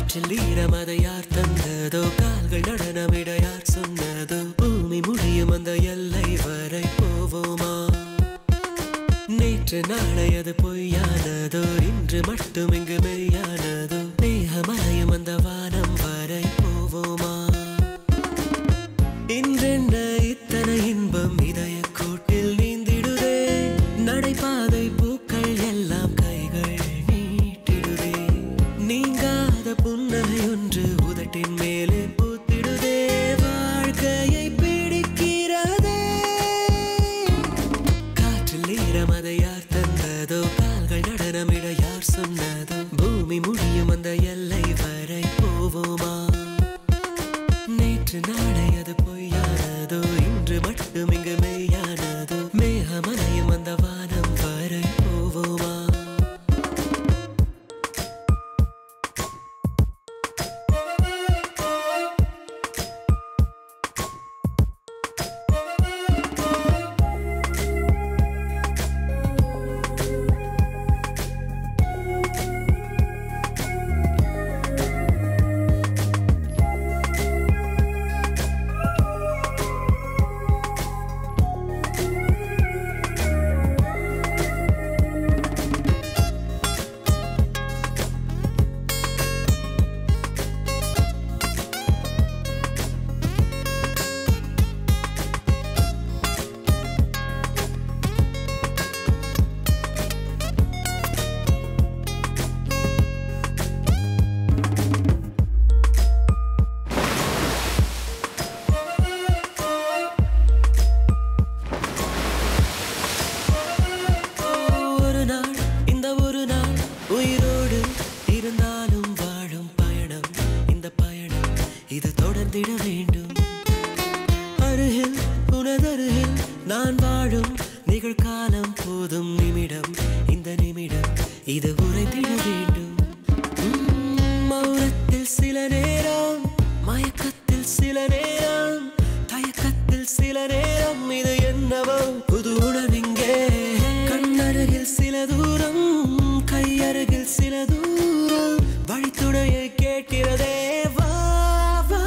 காற்றில் ஈரம் அதை யார் தந்ததோ கால்கள் நடனமிட யார் சொன்னதோ பூமி முடியும் அந்த எல்லை வரை போவோமா நேற்று நாளை அது பொய்யானதோ இன்று மட்டும் இங்கு மெய்யானதோ மேகமலையும் அந்த வானம் வரை போவோமா இன்றென்ன இத்தனை இன்பம் இதய கூட்டில் நீந்திடுதே நடைபாதை பூக்கள் எல்லாம் கைகள் நீட்டிடுதே நீங்காத புன்னகை ஒன்று உதட்டின் மேலே பூத்திடுதே வாழ்க்கையை பிடிக்கிறதே காற்றில் ஈரம் அதை யார் தந்ததோ கால்கள் நடனமிட யார் சொன்னதோ பூமி முடியும் அந்த எல்லை வரை போவோமா நேற்று நாளை அது பொய்யானதோ இன்று மட்டும் இங்கு மெய்யானதோ மேகமலையும் அந்த வானம் வரை போவோமா ஒரு நாள் இந்த ஒரு நாள் உயிரோடு இருந்தாலும் வாழும் பயணம் இந்த பயணம் இது தொடர்ந்திட வேண்டும் அருகில் உனதருகில் நான் வாழும் நிகழ்காலம் போதும் நிமிடம் இந்த நிமிடம் இது உரைத்திட வேண்டும் உம், மௌனத்தில் சில நேரம் மயக்கத்தில் சில நேரம் தயக்கத்தில் சில நேரம் இது என்னவோ புது உணர்விங்கே கண்ணருகில் சில தூரம் கையருகில் சில தூரம் வழித்துணையை கேட்கிறதே வா வா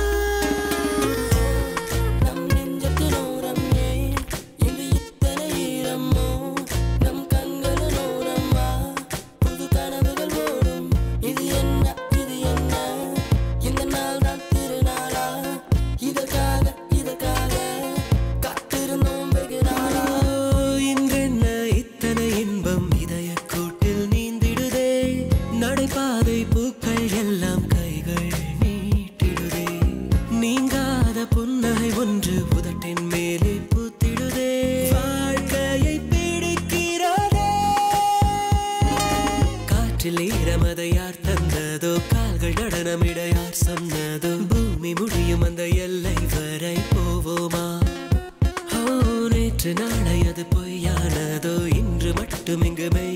நம் நெஞ்சத்தினோரம் ஏன் இங்கு இத்தனை ஈரமோ நம் கண்களினோரம் வா புது கனவுகள் ஓடும் இது என்ன இது என்ன இந்த நாள் தான் திருநாளா இதற்காக இதற்காக காத்திருந்தோம் வெகு நாளா இன்றென்ன இத்தனை இன்பம் இதய கூட்டில் நீந்திடுதே நடைபாதை பூக்கள் எல்லாம் கைகள் நீட்டிடுதே நீங்காத புன்னகை ஒன்று உதட்டின் மேலே பூத்திடுதே வாழ்க்கையை பிடிக்கிறதே காற்றில் ஈரமதை யார் தந்ததோ கால்கள் நடனமிட யார் சொன்னதோ பூமி முடியும் அந்த எல்லை வரை போவோமா ஓ நேற்று நாளை அது பொய்யானதோ இன்று மட்டும் இங்கு மெய்